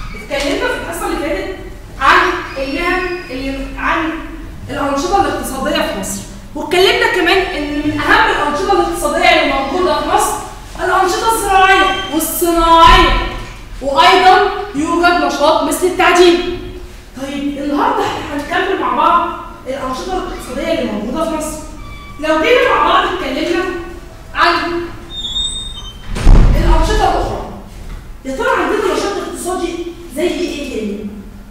اتكلمنا في الحصه اللي فاتت عن المهن اللي عن الانشطه الاقتصاديه في مصر واتكلمنا كمان ان من اهم الانشطه الاقتصاديه اللي موجوده في مصر الانشطه الزراعيه والصناعيه وايضا يوجد نشاط مثل التعدين طيب النهارده احنا هنكمل مع بعض الانشطه الاقتصاديه اللي موجوده في مصر لو جينا مع بعض اتكلمنا عن الانشطه الاخرى يا ترى عندنا نشاط اقتصادي زي ايه تاني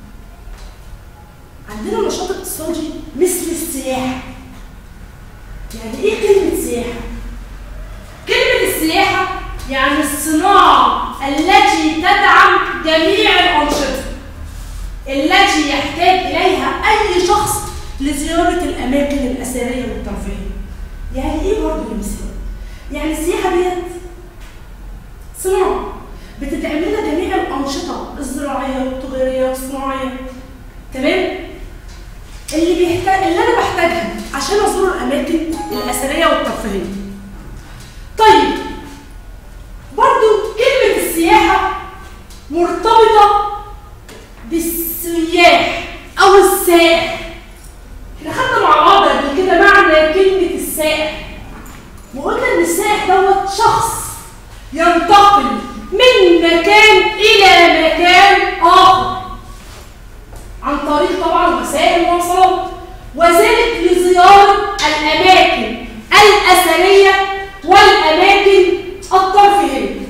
عندنا نشاط اقتصادي مثل السياحه يعني ايه كلمه سياحه كلمه السياحه يعني الصناعه التي تدعم جميع الانشطه التي يحتاج اليها اي شخص لزياره الاماكن الاثريه والترفيهيه يعني ايه برضه المثال يعني السياحه ديت صناعه بتدعم لنا جميع الانشطه الزراعيه والتجاريه والصناعيه تمام اللي بيحتاج اللي انا بحتاجها عشان ازور الاماكن الاثريه والترفيهيه طيب برضو كلمه السياحه مرتبطه بالسياح او السائح احنا خدنا مع بعض قبل كده معنى كلمه السائح وقلنا ان السائح دوت شخص ينتقل من مكان الى مكان اخر عن طريق طبعا وسائل المواصلات وذلك لزياره الاماكن الاثريه والاماكن الترفيهيه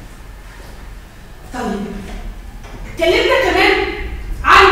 طيب اتكلمنا كمان عن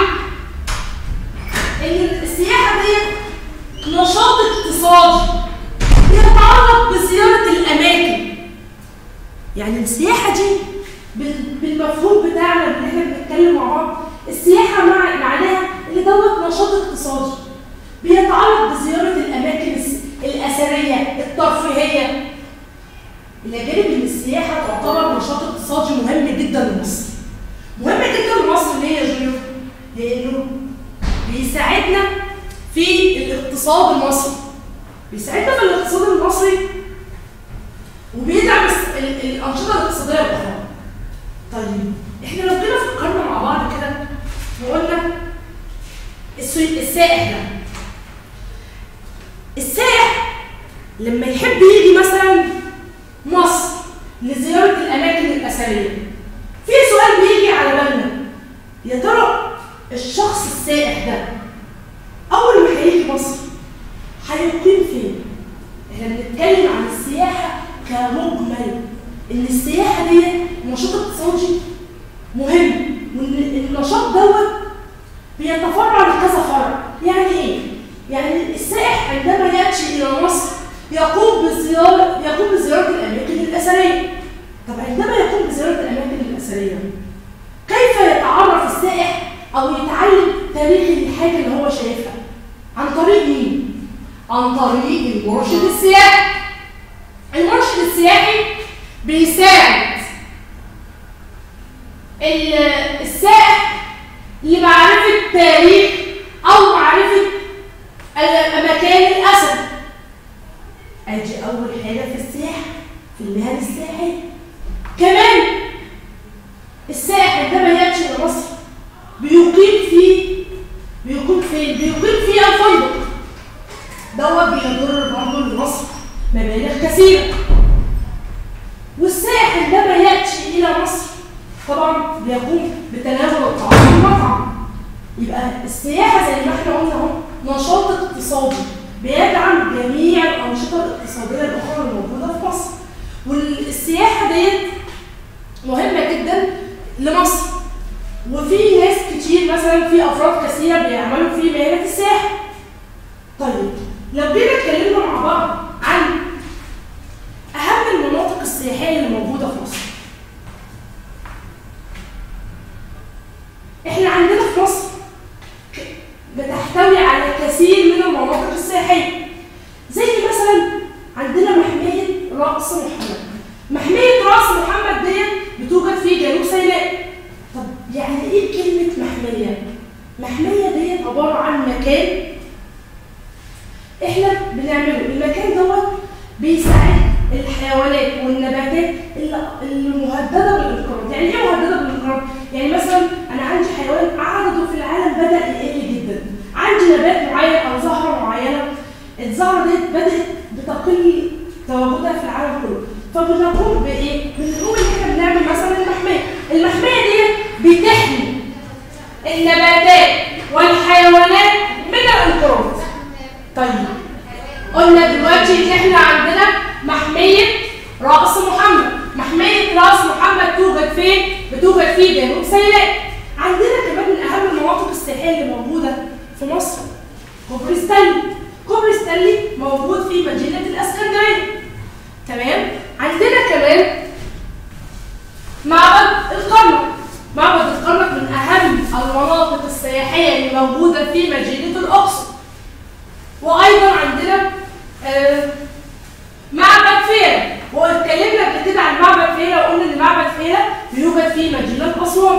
ان السياحه ديت نشاط اقتصادي يتعلق بزياره الاماكن يعني السياحه دي بال- بالمفهوم بتاعنا اللي احنا بنتكلم مع بعض السياحه مع معناها ان دوت نشاط اقتصادي بيتعلق بزياره الاماكن الس- الاثريه الترفيهيه الى جانب ان السياحه تعتبر نشاط اقتصادي مهم جدا لمصر مهم جدا لمصر ليه يا جوليو؟ لانه بيساعدنا في الاقتصاد المصري بيساعدنا في الاقتصاد المصري وبيدعم الس- ال- الانشطه الاقتصاديه الاخرى طيب احنا لو جينا فكرنا مع بعض كده وقلنا السي- السائح ده السائح لما يحب يجي مثلا مصر لزياره الاماكن الاثريه في سؤال بيجي على بالنا يا ترى الشخص السائح ده اول ما هيجي مصر هيقيم فين احنا بنتكلم عن السياحه كمجمل ان السياحه دي نشاط اقتصادي مهم وان النشاط دوت بيتفرع لكذا فرع يعني ايه يعني السائح عندما ياتي الى مصر يقوم بزياره يقوم بزياره الاماكن الاثريه طب عندما يقوم بزياره الاماكن الاثريه كيف يتعرف السائح او يتعلم تاريخ الحاجه اللي هو شايفها عن طريق مين عن طريق المرشد السياحي المرشد السياحي بيساعد ال- السائح لمعرفة تاريخ أو معرفة مكان الأثر أدي أول حاجة في السياحة في المهن السياحية كمان السائح عندما يأتي إلى مصر بيقيم في بيقيم فين؟ بيقيم في الفندق دوت بيضر برضه لمصر مبالغ كثيرة والسائح عندما يأتي إلى مصر طبعا بيقوم بتناول الطعام في المطعم يبقى السياحة زي ما احنا قلنا اهو نشاط اقتصادي بيدعم جميع الأنشطة الاقتصادية الأخرى الموجودة في مصر والسياحة ديت مهمة جدا لمصر وفي ناس كتير مثلا في أفراد كثيرة بيعملوا في مهنة السياحة طيب لو جينا اتكلمنا مع بعض عن أهم المناطق السياحية اللي موجودة في مصر احنا عندنا في مصر ك- بتحتوي على كثير من المناطق السياحية زي مثلا عندنا محمية رأس محمد محمية رأس محمد ديت بتوجد في جنوب سيناء طب يعني ايه كلمة محمية؟ محمية ديت عبارة عن مكان احنا بنعمله المكان دوت بيساعد الحيوانات والنباتات اللي اللي مهدده بالانقراض يعني ايه مهدده بالانقراض يعني مثلا انا بدات بتقل تواجدها في العالم كله فبنقوم بايه بنقوم ان احنا بنعمل مثلا المحميه المحميه دي بتحمي النباتات والحيوانات من الانقراض طيب قلنا دلوقتي ان احنا عندنا محميه راس محمد محميه راس محمد توجد فين بتوجد في جنوب سيناء عندنا كمان من اهم المناطق السياحيه اللي موجوده في مصر كوبري ستانلي كوبري ستانلي موجود في مدينه الاسكندريه تمام عندنا كمان معبد الكرنك معبد الكرنك من اهم المناطق السياحيه اللي موجوده في مدينه الاقصر وايضا عندنا آه معبد فيلة واتكلمنا قبل كده عن معبد فيلة وقلنا ان معبد فيلة بيوجد في مدينه اسوان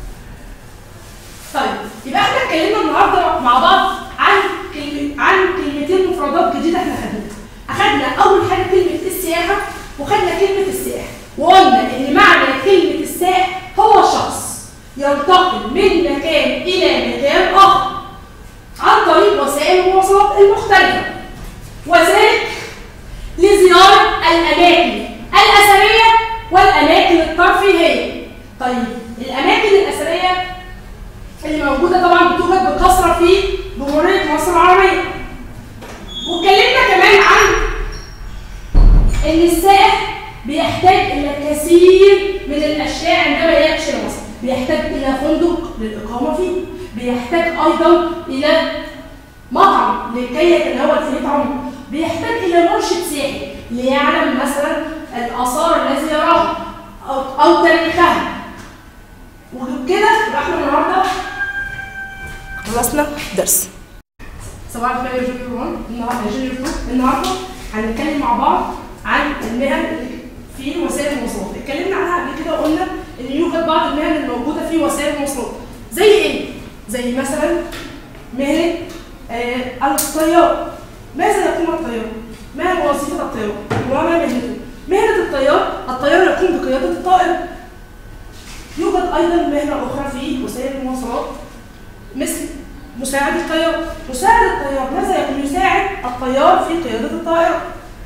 طيب يبقى احنا اتكلمنا النهارده مع بعض عن كلمة عن كلمتين مفردات جديده احنا خدناها اخدنا اول حاجه كلمه السياحه وخدنا كلمه السائح وقلنا ان معنى كلمه السائح هو شخص ينتقل من مكان الى مكان اخر عن طريق وسائل المواصلات المختلفه وذلك لزياره الاماكن الاثريه والاماكن الترفيهيه طيب الاماكن الاثريه اللي موجوده طبعا بتوجد بكثره في جمهوريه مصر العربيه واتكلمنا كمان عن ان السائح بيحتاج الى كثير من الاشياء عندما ياتي الى مصر بيحتاج الى فندق للاقامه فيه بيحتاج ايضا الى مطعم لكي يتناول فيه طعامه بيحتاج الى مرشد سياحي ليعلم مثلا الاثار الذي يراها او, أو تاريخها وكده يبقى احنا النهارده خلصنا درس صباح الخير يا جونيور 1 النهارده جونيور 2 النهارده هنتكلم مع بعض عن المهن في وسائل المواصلات اتكلمنا عنها قبل كده وقلنا ان يوجد بعض المهن الموجوده في وسائل المواصلات زي ايه زي مثلا مهنه آه الطيار ماذا يقوم الطيار ما هي وظيفه الطيار وما مهنته مهنه الطيار الطيار يقوم بقياده الطائره يوجد ايضا مهنه اخرى في وسائل المواصلات مثل مساعد الطيار مساعد الطيار ماذا يقوم يساعد الطيار في قياده الطائره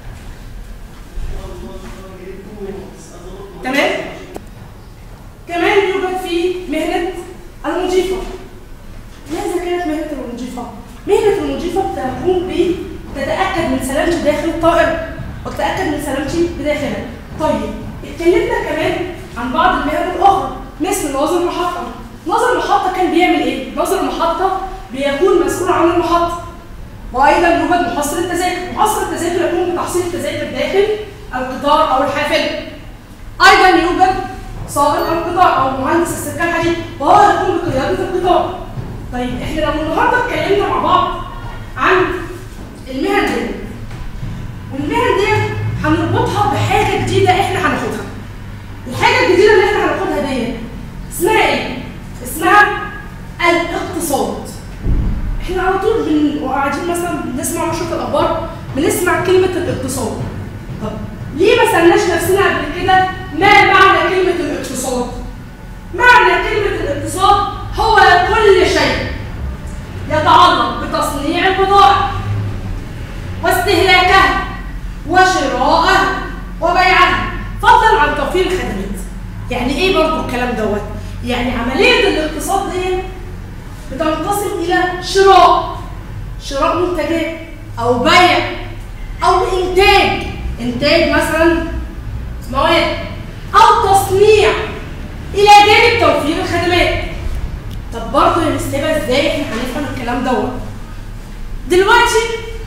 تمام كمان يوجد في مهنه المضيفه ماذا كانت مهنه المضيفه مهنه المضيفه تقوم ب تتاكد من سلامتي داخل الطائره وتتاكد من سلامتي بداخلها طيب اتكلمنا كمان عن بعض المهن الاخرى مثل ناظر المحطه ناظر المحطه كان بيعمل ايه ناظر المحطه بيكون مسؤول عن المحطه وايضا يوجد محصل التذاكر محصل التذاكر يقوم بتحصيل التذاكر داخل القطار او الحافله ايضا يوجد سائق القطار او مهندس السكه الحديد وهو يقوم بقياده القطار طيب احنا لو النهارده اتكلمنا مع بعض عن المهن دي والمهن دي هنربطها بحاجه جديده احنا هناخدها الحاجه الجديده اللي احنا هناخدها دي اسمها ايه اسمها الاقتصاد احنا على طول بن... وقاعدين مثلا بنسمع نشره الاخبار بنسمع كلمه الاقتصاد طب ليه ما سالناش نفسنا قبل كده ما معنى كلمه الاقتصاد معنى كلمه الاقتصاد هو كل شيء يتعلق بتصنيع البضائع واستهلاكها وشرائها وبيعها فضلا عن توفير الخدمات يعني ايه برضو الكلام دوت يعني عمليه الاقتصاد دي بتنقسم الى شراء شراء منتجات او بيع او انتاج انتاج مثلا مواد او تصنيع الى جانب توفير الخدمات طب برضه يا مستبه ازاي احنا هنفهم الكلام دوت دلوقتي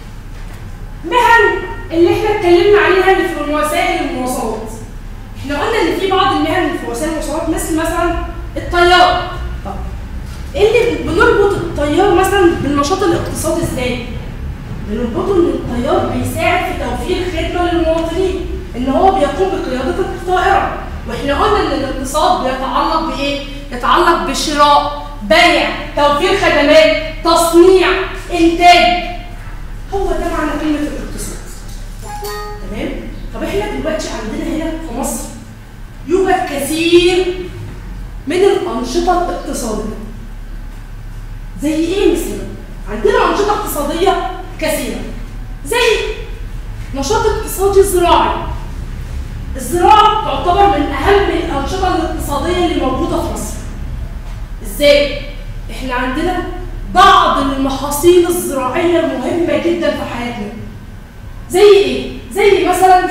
مهن اللي احنا اتكلمنا عليها اللي في وسائل المواصلات احنا قلنا ان في بعض المهن اللي في وسائل المواصلات مثل مثلا الطيار طب ايه اللي بنربط الطيار مثلا بالنشاط الاقتصادي ازاي بنربطه ان الطيار بيساعد في توفير خدمه للمواطنين ان هو بيقوم بقياده الطائره واحنا قلنا ان الاقتصاد بيتعلق بايه يتعلق بشراء بيع توفير خدمات تصنيع انتاج هو ده معنى كلمه الاقتصاد تمام طب احنا دلوقتي عندنا هنا في مصر يوجد كثير من الانشطه الاقتصاديه زي ايه مثلا عندنا انشطه اقتصاديه كثيره زي نشاط اقتصادي زراعي الزراعة تعتبر من أهم الأنشطة الاقتصادية اللي موجودة في مصر ازاي؟ احنا عندنا بعض المحاصيل الزراعية المهمة جدا في حياتنا زي ايه؟ زي مثلا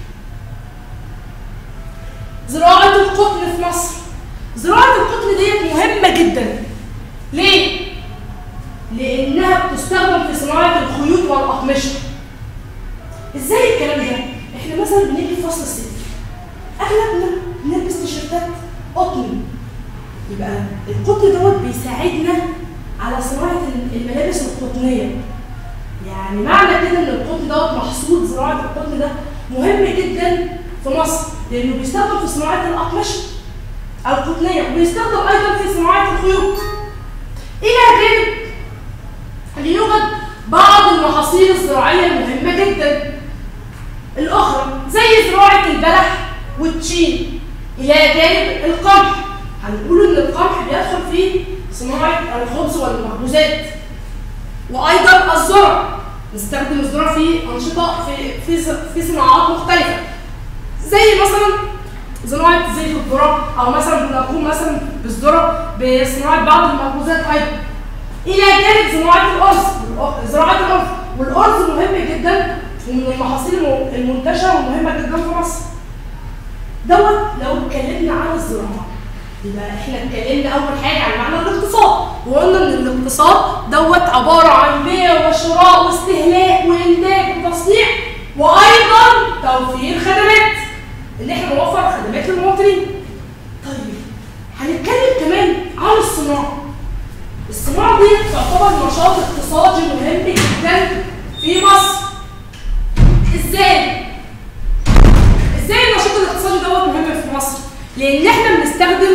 زراعة القطن في مصر زراعة القطن ديت مهمة جدا ليه؟ لأنها بتستخدم في صناعة الخيوط والأقمشة ازاي الكلام ده؟ احنا مثلا بنيجي في فصل الصيف اغلبنا بنلبس تيشيرتات قطن يبقى القطن دوت بيساعدنا على صناعة الملابس القطنية يعني معنى كده ان القطن دوت محصول زراعة القطن ده مهم جدا في مصر لانه بيستخدم في صناعة الأقمشة القطنية وبيستخدم أيضا في صناعة الخيوط إلى جانب أن يوجد بعض المحاصيل الزراعية المهمة جدا الأخرى زي زراعة البلح والتشين إلى جانب القمح هنقول إن القمح بيدخل في صناعة الخبز والمخبوزات وأيضا الذرة نستخدم الذرة في أنشطة في في في صناعات مختلفة زي مثلا صناعة زيت الذرة أو مثلا بنقوم مثلا بالذرة بصناعة بعض المخبوزات أيضا إلى جانب صناعة الأرز زراعة الأرز والأرز مهم جدا ومن المحاصيل المنتشرة ومهمة جدا في مصر دوت لو اتكلمنا عن الزراعة يبقى احنا اتكلمنا اول حاجه عن معنى الاقتصاد وقلنا ان الاقتصاد دوت عباره عن بيع وشراء واستهلاك وانتاج وتصنيع وايضا توفير خدمات ان احنا نوفر خدمات للمواطنين طيب هنتكلم كمان عن الصناعه الصناعه دي تعتبر نشاط اقتصادي مهم جدا في مصر ازاي ازاي النشاط الاقتصادي دوت مهم في مصر لان احنا بنستخدم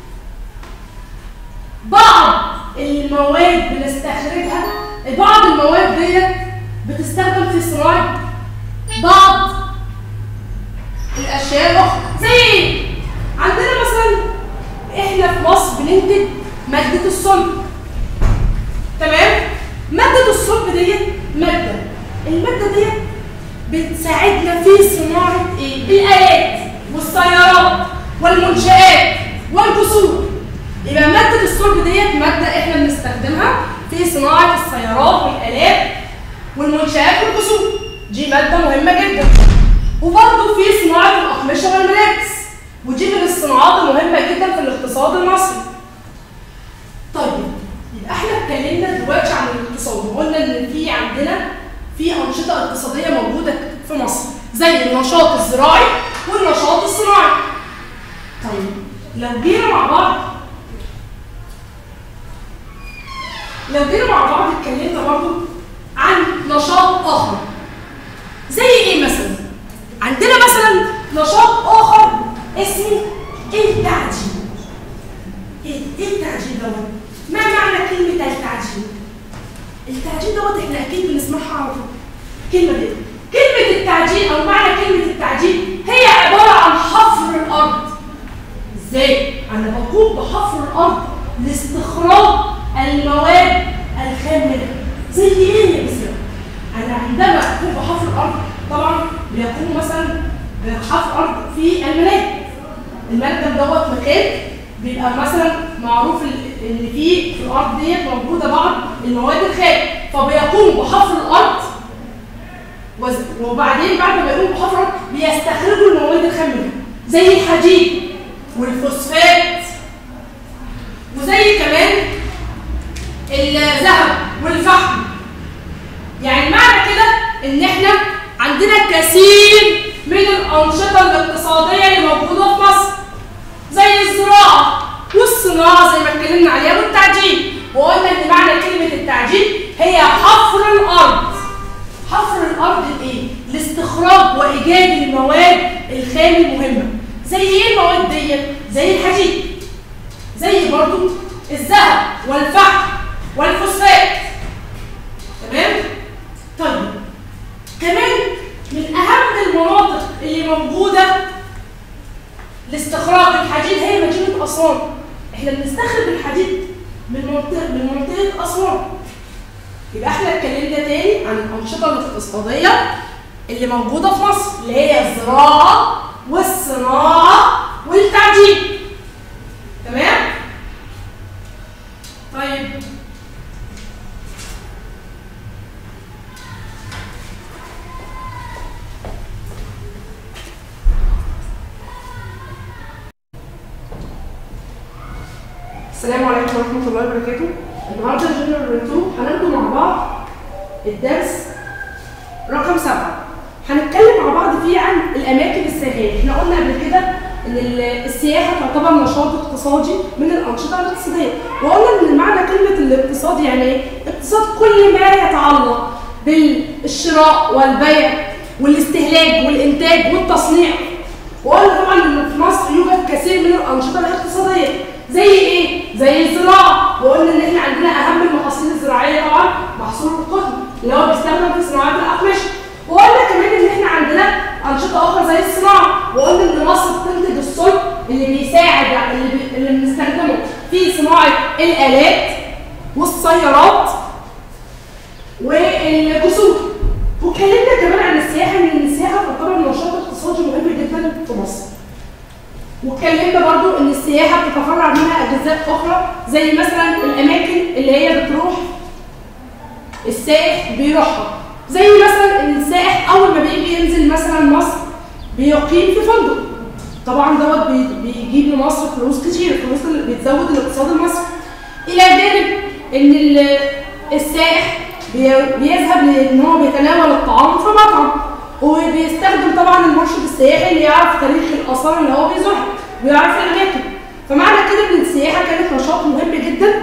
بعض المواد بنستخرجها بعض المواد ديت بتستخدم في صناعه بعض الاشياء الاخرى زي ايه عندنا مثلا احنا في مصر بننتج ماده الصلب تمام ماده الصلب ديت ماده الماده ديت بتساعدنا في صناعه ايه الالات والسيارات والمنشآت والجسور يبقى مادة الصلب ديت مادة احنا بنستخدمها في صناعة السيارات والآلات والمنشآت والجسور دي مادة مهمة جدا وبرضه في صناعة الأقمشة والملابس ودي من الصناعات المهمة جدا في الاقتصاد المصري طيب يبقى احنا اتكلمنا دلوقتي عن الاقتصاد وقلنا ان في عندنا في أنشطة اقتصادية موجودة في مصر زي النشاط الزراعي والنشاط الصناعي طيب لو جينا مع بعض لو جينا مع بعض اتكلمنا برضه عن نشاط اخر زي ايه مثلا عندنا مثلا نشاط اخر اسمه التعجين ايه إيه التعجين دوت ما معنى كلمه التعجين التعجين دوت احنا اكيد بنسمعها على طول الكلمه دي كلمه التعجين او معنى كلمه التعجين هي عباره عن حفر الارض ازاي انا بقوم بحفر الارض لاستخراج المواد الخام منها زي ايه مثلا انا عندما اقوم بحفر الارض طبعا بيقوم مثلا بحفر الارض في المناجم المنجم دوت مكان بيبقى مثلا معروف ان في في الارض ديت موجوده بعض المواد الخام فبيقوم بحفر الارض وبعدين بعد ما يقوم بحفر الارض بيستخرجوا المواد الخام منها زي الحديد والفوسفات وزي كمان الذهب والفحم يعني معنى كده ان احنا عندنا كثير من الانشطه الاقتصاديه اللي موجوده في مصر زي الزراعه والصناعه زي ما اتكلمنا عليها والتعجين وقلنا ان معنى كلمه التعجين هي حفر الارض حفر الارض لايه لاستخراج وايجاد المواد الخام المهمه زي ايه المواد ديت زي الحديد زي برضو الذهب والفحم والفوسفات تمام طيب كمان من اهم المناطق اللي موجوده لاستخراج الحديد هي مدينه اسوان احنا بنستخرج الحديد من منطقه من منطقه اسوان يبقى احنا اتكلمنا تاني عن الانشطه الاقتصاديه اللي موجودة في مصر اللي هي الزراعة والصناعة والتعدين تمام؟ طيب السلام عليكم ورحمة الله وبركاته النهارده جنرال 2 هناخد مع بعض الدرس رقم سبعة هنتكلم مع بعض فيه عن الأماكن السياحية احنا قلنا قبل كده إن ال- السياحة تعتبر نشاط اقتصادي من الأنشطة الاقتصادية وقلنا إن معنى كلمة الاقتصاد يعني إيه؟ اقتصاد كل ما يتعلق بالشراء والبيع والاستهلاك والإنتاج والتصنيع وقلنا طبعا ان في مصر يوجد كثير من الانشطه الاقتصاديه زي ايه؟ زي الزراعه وقلنا ان احنا عندنا اهم المحاصيل الزراعيه طبعا محصول القطن اللي هو بيستخدم في صناعه الاقمشه وقلنا كمان ان احنا عندنا انشطه اخرى زي الصناعه وقلنا ان مصر بتنتج الصلب اللي بيساعد اللي, بي... اللي بنستخدمه في صناعه الالات والسيارات والجسور واتكلمنا كمان عن السياحه ان السياحه تعتبر نشاط اقتصادي مهم جدا في مصر واتكلمنا برضو ان السياحه بتتفرع منها اجزاء اخرى زي مثلا الاماكن اللي هي بتروح السائح بيروحها زي مثلا ان السائح اول ما بيجي ينزل مثلا مصر بيقيم في فندق طبعا دوت بي- بيجيب لمصر فلوس كتير فلوس اللي بتزود الاقتصاد المصري الى جانب ان ال- السائح بي- بيذهب لان هو بيتناول الطعام في مطعم وبيستخدم طبعا المرشد السياحي اللي يعرف تاريخ الاثار اللي هو بيزورها ويعرف الاماكن فمعنى كده ان السياحه كانت نشاط مهم جدا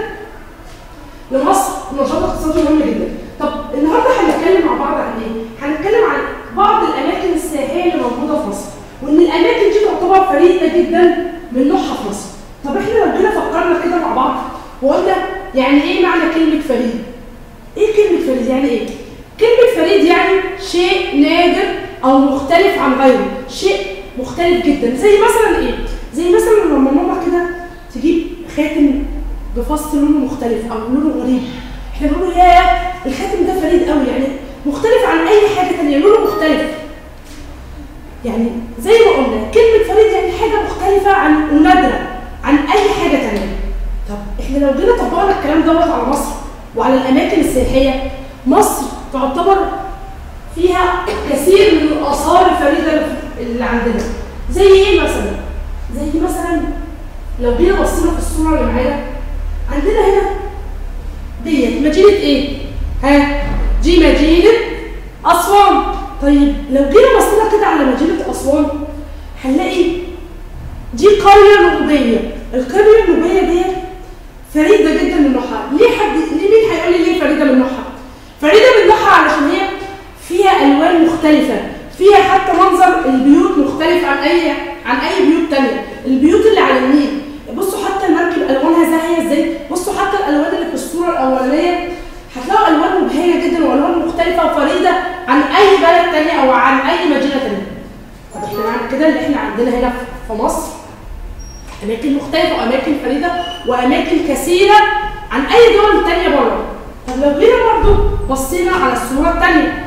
لمصر نشاط اقتصادي مهم جدا طب النهارده هنتكلم مع بعض عن ايه هنتكلم عن بعض الاماكن السياحيه اللي موجوده في مصر وان الاماكن دي تعتبر فريده جدا من نوعها في مصر طب احنا لو جينا فكرنا كده مع بعض وقلنا يعني ايه معنى كلمه فريد ايه كلمه فريد يعني ايه كلمه فريد يعني شيء نادر او مختلف عن غيره شيء مختلف جدا زي مثلا ايه زي مثلا لما ماما كده تجيب خاتم بفص لونه مختلف او لونه غريب احنا بنقول يا الخاتم ده فريد قوي يعني مختلف عن اي حاجه تانية لونه مختلف يعني زي ما قلنا كلمه فريد يعني حاجه مختلفه عن ونادره عن اي حاجه تانية طب احنا لو جينا طبقنا الكلام دوت على مصر وعلى الاماكن السياحيه مصر تعتبر فيها كثير من الاثار الفريده اللي عندنا زي ايه مثلا زي مثلا لو جينا بصينا في الصوره اللي معانا عندنا هنا ديت مدينه ايه ها دي مدينه اسوان طيب لو جينا بصينا كده على مدينه اسوان هنلاقي دي قريه نوبيه القريه النوبيه ديت فريده جدا من نوعها ليه حد ليه مين هيقول لي ليه فريده من نوعها فريده من نوعها علشان هي فيها الوان مختلفه فيها حتى منظر البيوت مختلف عن اي عن اي بيوت تانية البيوت اللي على النيل بصوا حتى المركب الوانها زاهيه ازاي بصوا حتى الالوان اللي في الصوره الاولانيه هتلاقوا الوان مبهجه جدا والوان مختلفه وفريده عن اي بلد تانية او عن اي مدينه تانية طب احنا معنى كده اللي احنا عندنا هنا في مصر اماكن مختلفه واماكن فريده واماكن كثيره عن اي دول تانية بره طب لو جينا برضو بصينا على الصوره الثانيه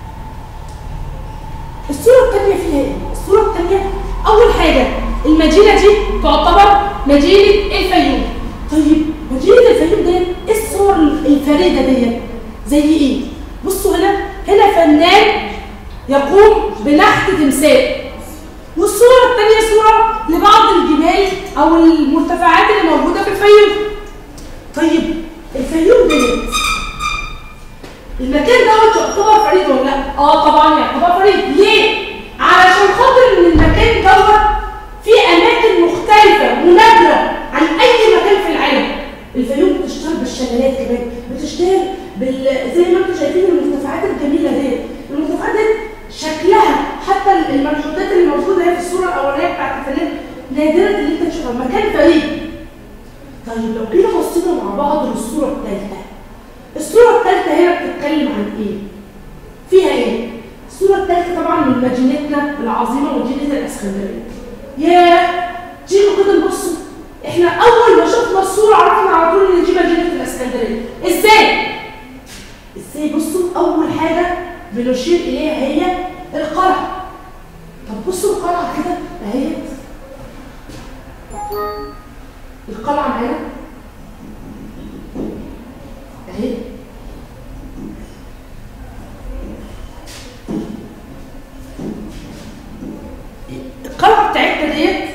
الصوره الثانيه فيها ايه الصوره الثانيه اول حاجه المدينه دي تعتبر مدينه الفيوم طيب مدينه الفيوم ديت ايه الصور الفريده ديت زي ايه بصوا هنا هنا فنان يقوم بنحت تمثال والصورة الثانية صورة لبعض الجبال أو المرتفعات اللي موجودة في الفيوم. طيب الفيوم ديت المكان دوت يعتبر فريد ولا لا؟ اه طبعا يعتبر فريد، ليه؟ علشان خاطر ان المكان دوت فيه أماكن مختلفة ونادرة عن أي مكان في العالم. الفيوم بتشتهر بالشلالات كمان، بتشتهر بال زي ما انتم شايفين المرتفعات الجميلة ديت، المرتفعات ديت شكلها حتى المنحوتات اللي موجوده هي في الصوره الاولانيه بتاعت الفنان نادره اللي انت تشوفها مكان فريد طيب لو جينا بصينا مع بعض للصوره الثالثه الصوره الثالثه هنا بتتكلم عن ايه فيها ايه الصوره الثالثه طبعا من مدينتنا العظيمه مدينه الاسكندريه ياه جيبوا كده نبصوا احنا اول ما شفنا الصوره عرفنا على طول ان دي مدينه الاسكندريه ازاي ازاي بصوا اول حاجه بنشير اليها هي اهي القلعه بتاعتنا ديت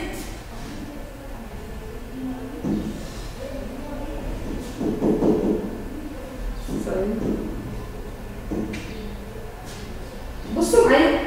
بصوا معايا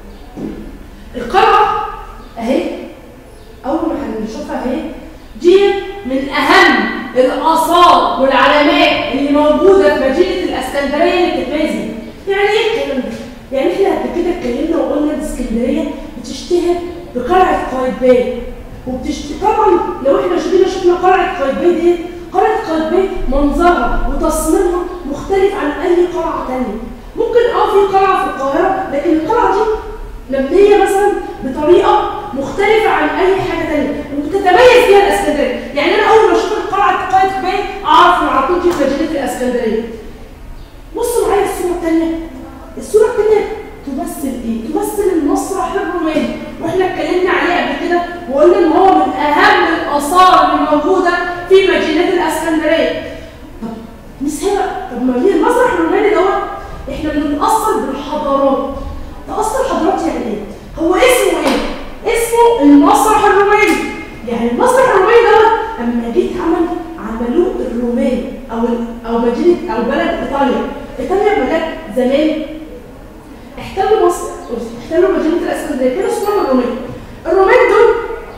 القلعه اهي اول ما هنشوفها اهي دي من اهم الاثار والعلامات اللي موجوده في مدينه الاسكندريه اللي بتتميز بيها. يعني ايه الكلام ده؟ يعني احنا قبل كده اتكلمنا وقلنا ان اسكندريه بتشتهر بقلعه قايتباي وبتشتهر طبعا لو احنا جينا شفنا قلعه قايتباي دي قلعه قايتباي منظرها وتصميمها مختلف عن اي قلعه ثانيه ممكن اه في قلعه في القاهره لكن القلعه دي مبنيه مثلا بطريقه مختلفه عن اي حاجه ثانيه وتتميز بيها الاسكندريه يعني انا اول ما اشوف قلعه قايتباي اعرف ان على طول دي في مدينه الاسكندريه بصوا معايا الصوره الثانيه الصوره الثانيه تمثل ايه تمثل المسرح الروماني واحنا اتكلمنا عليه قبل كده وقلنا ان هو من اهم الاثار اللي موجوده في مدينه الاسكندريه طب مش هي طب ما هي المسرح الروماني دوت احنا بنتاثر بالحضارات تاثر حضارات يعني ايه هو اسمه ايه اسمه المسرح الروماني يعني المسرح الروماني دوت اما جيت عمل عملوه الرومان او او مدينه او بلد ايطاليا ايطاليا بلد زمان احتلوا مصر احتلوا مدينه الاسكندريه كانوا اسمهم الرومان الرومان دول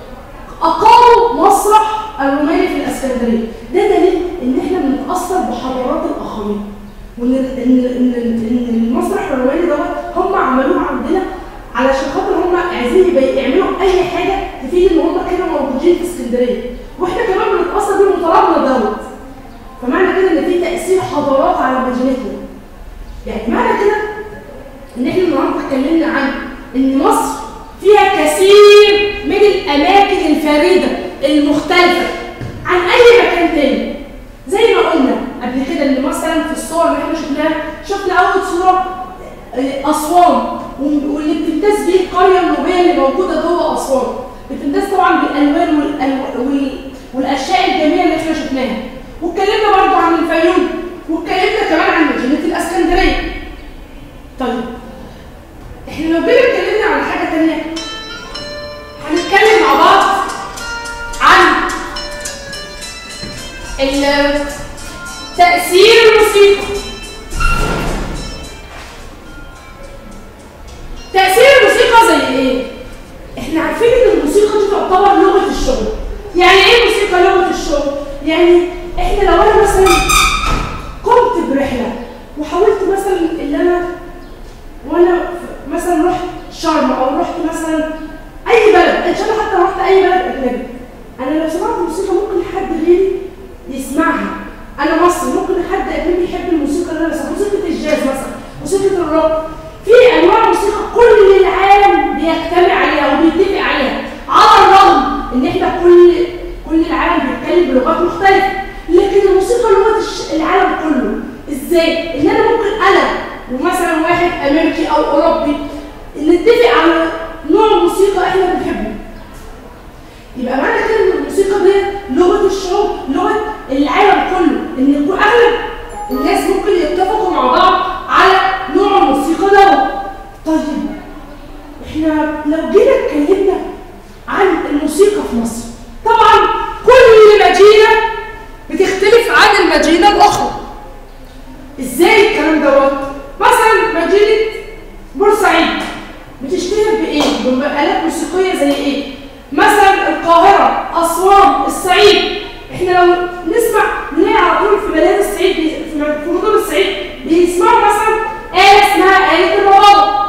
اقاموا مسرح الروماني في الاسكندريه ده دليل ان احنا بنتاثر بحضارات الاخرين وان ان ان ان المسرح الروماني دوت هم عملوه عندنا علشان خاطر هم عايزين يبقى- يعملوا اي حاجه تفيد ان هم كانوا موجودين في اسكندريه واحنا كمان بنتاثر بيهم وطلبنا دوت فمعنى كده ان في تاثير حضارات على مدينتنا يعني معنى كده ان احنا النهارده اتكلمنا عن ان مصر فيها كثير من الاماكن الفريده المختلفه عن اي مكان تاني زي ما قلنا قبل كده ان مثلا في الصور اللي احنا شفناها شفنا اول صوره آه، اسوان واللي بتمتاز بيه القريه النوبيه اللي موجوده جوه اسوان بتمتاز طبعا بالالوان والألو- وال... والاشياء الجميله اللي احنا شفناها واتكلمنا برضو عن الفيوم واتكلمنا كمان عن مدينه الاسكندريه طيب احنا لو جينا اتكلمنا عن حاجه تانية هنتكلم مع بعض عن ال- تأثير الموسيقى تأثير الموسيقى زي ايه؟ احنا عارفين ان الموسيقى دي تعتبر لغة الشغل يعني ايه موسيقى لغة الشغل؟ يعني احنا لو انا مثلا قمت برحلة وحاولت مثلا ان انا وانا ف- مثلا رحت شرم او رحت مثلا اي بلد ان شاء الله حتى رحت اي بلد اجنبي انا لو سمعت موسيقى ممكن حد غيري يسمعها انا مصري ممكن حد اجنبي يحب الموسيقى اللي انا بسمعها موسيقى الجاز مثلا موسيقى الروك في انواع موسيقى كل العالم بيجتمع عليها وبيتفق عليها على الرغم ان احنا كل كل العالم بيتكلم بلغات مختلفه لكن الموسيقى لغه الش- العالم كله ازاي ان انا ممكن انا ومثلا واحد امريكي او اوروبي نتفق على نوع موسيقى احنا بنحبه يبقى معنى كده ان الموسيقى دي لغه الشعوب لغه العالم كله ان يكون اغلب الناس ممكن يتفقوا مع بعض على نوع الموسيقى دوت طيب احنا لو جينا اتكلمنا عن الموسيقى في مصر طبعا كل مدينه بتختلف عن المدينه الاخرى ازاي الكلام دوت مثلا مدينه بورسعيد بتشتهر بايه بآلات موسيقيه زي ايه مثلا القاهره اسوان الصعيد احنا لو نسمع نلاقي على طول في بلاد الصعيد بي- في م- في مدن الصعيد بيسمعوا مثلا آلة اسمها آلة الربابة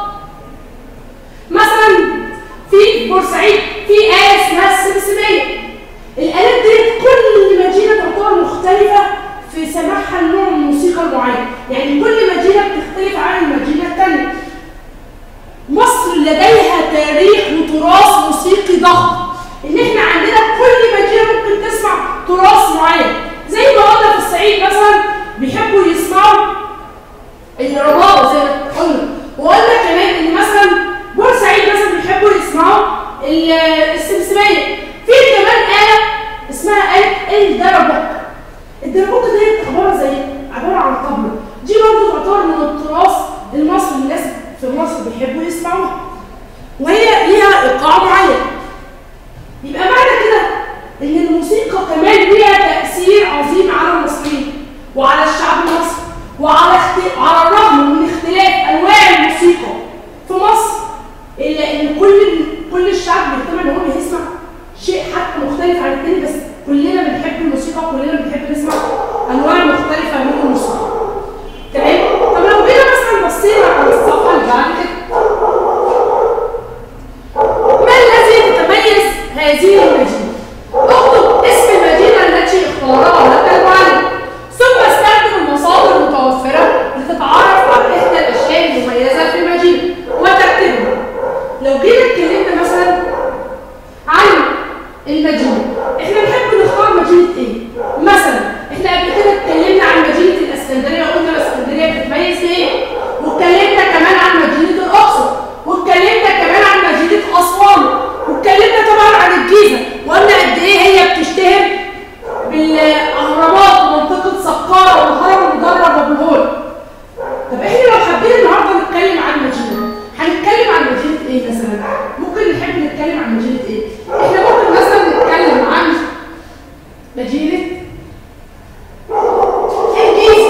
مثلا في بورسعيد في آلة اسمها السمسمية الآلات دي كل مدينة تعتبر مختلفة في سماعها لنوع من الموسيقى المعين يعني كل مدينة بتختلف عن المدينة الثانية مصر لديها تاريخ وتراث موسيقي ضخم ان احنا عندنا كل مدينه ممكن تسمع تراث معين زي ما قلنا في الصعيد مثلا بيحبوا يسمعوا الربابه زي ما قلنا وقلنا كمان ان مثلا بورسعيد مثلا بيحبوا يسمعوا ال- السمسميه في كمان آلة اسمها آلة الدربك الدربوكة دي عبارة زي عباره عن طبله دي برضه تعتبر من التراث المصري الناس في مصر بيحبوا يسمعوها وهي ليها ايقاع معين يبقى معنى كده ان الموسيقى كمان ليها تاثير عظيم على المصريين وعلى الشعب المصري وعلى اخت... على الرغم من اختلاف انواع الموسيقى في مصر الا ان كل كل الشعب بيهتم ان هو بيسمع شيء حتى مختلف عن التاني بس كلنا بنحب الموسيقى وكلنا بنحب نسمع انواع مختلفه من الموسيقى تمام طب لو جينا مثلا بصينا على الصفحه اللي بعد كده ما الذي تتميز هذه المدينه اكتب اسم المدينه التي اختارها لك المعلم ثم استخدم المصادر المتوفره لتتعرف على احدى الاشياء المميزه في المدينه وترتبها لو جينا اتكلمنا مثلا عن المدينه احنا نحب نختار مدينه ايه مثلا احنا قبل كده اتكلمنا عن مدينه الاسكندريه وقلنا الاسكندريه بتتميز بايه واتكلمنا كمان عن مدينه الاقصر واتكلمنا كمان عن مدينه اسوان واتكلمنا طبعا عن الجيزه وقلنا قد ايه هي بتشتهر بالاهرامات ومنطقه سقاره والهرم المدرج وابو الهول طب احنا لو حبينا النهارده نتكلم عن مدينه هنتكلم عن مدينه ايه مثلا ممكن نحب نتكلم عن مدينه ايه احنا ممكن مثلا نتكلم عن مدينه الجيزه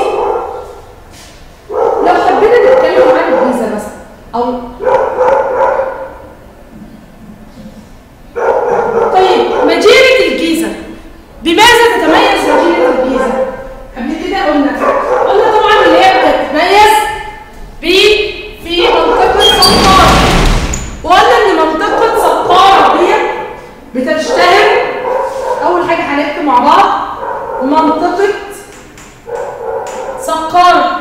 لو حبينا نتكلم عن الجيزه مثلا او طيب مدينه الجيزه بماذا تتميز مدينه الجيزه قبل كده قلنا قلنا طبعا اللي هي بتتميز ب في منطقه سقاره وقلنا ان منطقه سقاره دي بتشتهر اول حاجه هنكتب مع بعض منطقه سقاره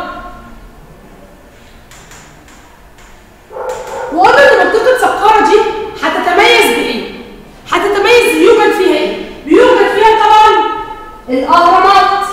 وقلنا ان منطقه سقاره دي هتتميز بايه هتتميز بيوجد فيها ايه بيوجد فيها طبعا الاهرامات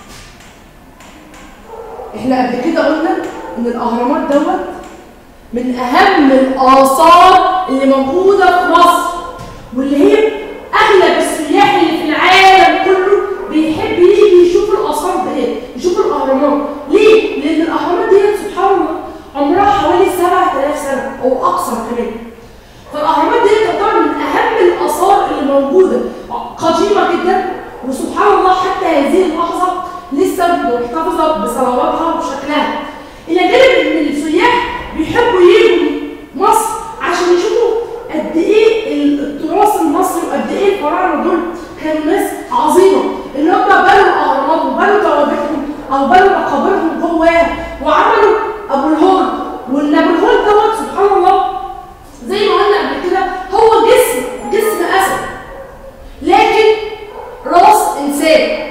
احنا قبل كده قلنا ان الاهرامات دوت من اهم الاثار اللي موجوده في مصر واللي هي اغلب السياح اللي في العالم كله بيحب يجي يشوف الاثار ديت يشوف الاهرامات ليه لان الاهرامات ديت سبحان الله عمرها حوالي 7000 سنه او اكثر كمان فالاهرامات دي تعتبر من اهم الاثار اللي موجوده قديمه جدا وسبحان الله حتى هذه اللحظه لسه محتفظه بصلواتها وشكلها الى جانب ان السياح بيحبوا يجوا مصر عشان يشوفوا قد ايه التراث المصري وقد ايه الفراعنه دول كانوا ناس عظيمه اللي هم بنوا الاهرامات وبنوا توابيتهم او بنوا مقابرهم جواها وعملوا ابو الهول وان ابو الهول دوت سبحان الله زي ما قلنا قبل كده هو جسم جسم اسد لكن راس انسان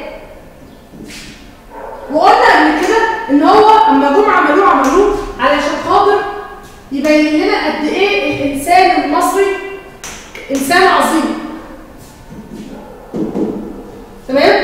وقلنا قبل كده ان هو اما جم عملوه عملوه علشان خاطر يبين لنا قد ايه الانسان المصري انسان عظيم تمام